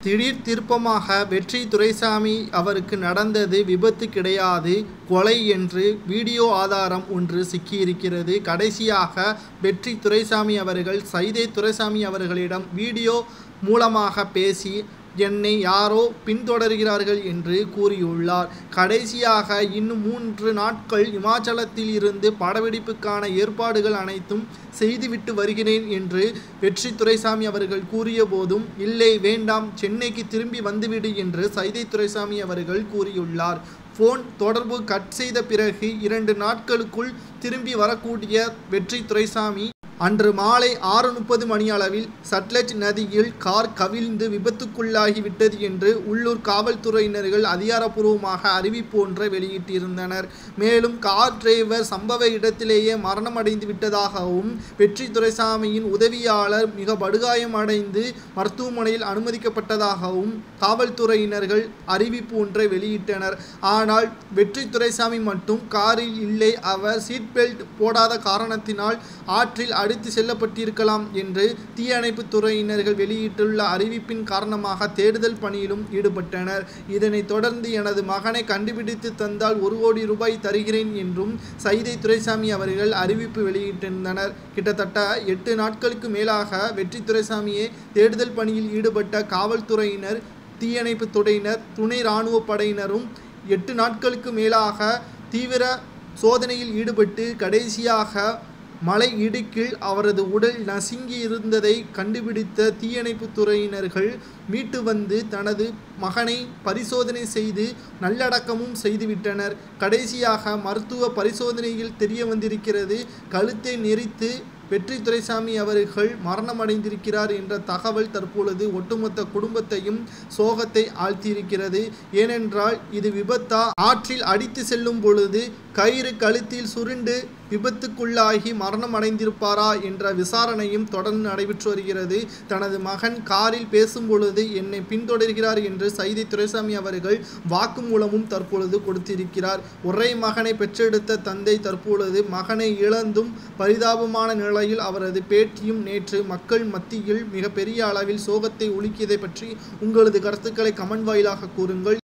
திடீர் திருப்பமாக வெற்றி துரைசாமி அவருக்கு நடந்தது விபத்து கிடையாது கொலை என்று வீடியோ ஆதாரம் ஒன்று சிக்கியிருக்கிறது கடைசியாக வெற்றி துரைசாமி அவர்கள் சைதே துரைசாமி அவர்களிடம் வீடியோ மூலமாக பேசி என்னை யாரோ பின்தொடர்கிறார்கள் என்று கூறியுள்ளார் கடைசியாக இன்னும் மூன்று நாட்கள் இமாச்சலத்தில் இருந்து படப்பிடிப்புக்கான ஏற்பாடுகள் அனைத்தும் செய்துவிட்டு வருகிறேன் என்று வெற்றி துரைசாமி அவர்கள் கூறிய போதும் இல்லை வேண்டாம் சென்னைக்கு திரும்பி வந்துவிடு என்று சைதை துரைசாமி அவர்கள் கூறியுள்ளார் ஃபோன் தொடர்பு கட் செய்த பிறகு இரண்டு நாட்களுக்குள் திரும்பி வரக்கூடிய வெற்றி துரைசாமி அன்று மாலை ஆறு முப்பது மணி அளவில் சட்லஜ் நதியில் கார் கவிழ்ந்து விபத்துக்குள்ளாகிவிட்டது என்று உள்ளூர் காவல்துறையினர்கள் அதிகாரப்பூர்வமாக அறிவிப்பு ஒன்றை வெளியிட்டிருந்தனர் மேலும் கார் டிரைவர் சம்பவ இடத்திலேயே மரணமடைந்து விட்டதாகவும் வெற்றி துரைசாமியின் உதவியாளர் மிக படுகாயம் அடைந்து மருத்துவமனையில் அனுமதிக்கப்பட்டதாகவும் காவல்துறையினர்கள் அறிவிப்பு ஒன்றை வெளியிட்டனர் ஆனால் வெற்றி துரைசாமி மட்டும் காரில் இல்லை அவர் சீட் பெல்ட் போடாத காரணத்தினால் ஆற்றில் அடித்து செல்லப்பட்டிருக்கலாம் என்று தீயணைப்பு துறையினர்கள் வெளியிட்டுள்ள அறிவிப்பின் காரணமாக தேடுதல் பணியிலும் ஈடுபட்டனர் இதனைத் தொடர்ந்து எனது மகனை கண்டுபிடித்து தந்தால் ஒரு கோடி ரூபாய் தருகிறேன் என்றும் சைதை துரைசாமி அவர்கள் அறிவிப்பு வெளியிட்டிருந்தனர் கிட்டத்தட்ட எட்டு நாட்களுக்கு மேலாக வெற்றி துரைசாமியை தேடுதல் பணியில் ஈடுபட்ட காவல்துறையினர் தீயணைப்பு துறையினர் துணை இராணுவ படையினரும் எட்டு நாட்களுக்கு மேலாக தீவிர சோதனையில் ஈடுபட்டு கடைசியாக மலை இடுக்கில் அவரது உடல் நசுங்கி இருந்ததை கண்டுபிடித்த தீயணைப்பு துறையினர்கள் மீட்டு வந்து தனது மகனை பரிசோதனை செய்து நல்லடக்கமும் செய்துவிட்டனர் கடைசியாக மருத்துவ பரிசோதனையில் தெரிய வந்திருக்கிறது கழுத்தை நெரித்து வெற்றி துரைசாமி அவர்கள் மரணமடைந்திருக்கிறார் என்ற தகவல் தற்பொழுது ஒட்டுமொத்த குடும்பத்தையும் சோகத்தை ஆழ்த்தியிருக்கிறது ஏனென்றால் இது விபத்தா ஆற்றில் அடித்து செல்லும் பொழுது கயிறு கழுத்தில் சுருண்டு விபத்துக்குள்ளாகி மரணம் அடைந்திருப்பாரா என்ற விசாரணையும் தொடர்ந்து நடைபெற்று வருகிறது தனது மகன் காரில் பேசும் பொழுது என்னை பின்தொடர்கிறார் என்று சைதை துரைசாமி அவர்கள் வாக்குமூலமும் தற்பொழுது கொடுத்திருக்கிறார் ஒரே மகனை பெற்றெடுத்த தந்தை தற்பொழுது மகனை இழந்தும் பரிதாபமான நிலையில் அவரது பேட்டியும் நேற்று மக்கள் மத்தியில் மிகப்பெரிய அளவில் சோகத்தை ஒழுக்கியதை பற்றி உங்களது கருத்துக்களை கமெண்ட் வாயிலாக கூறுங்கள்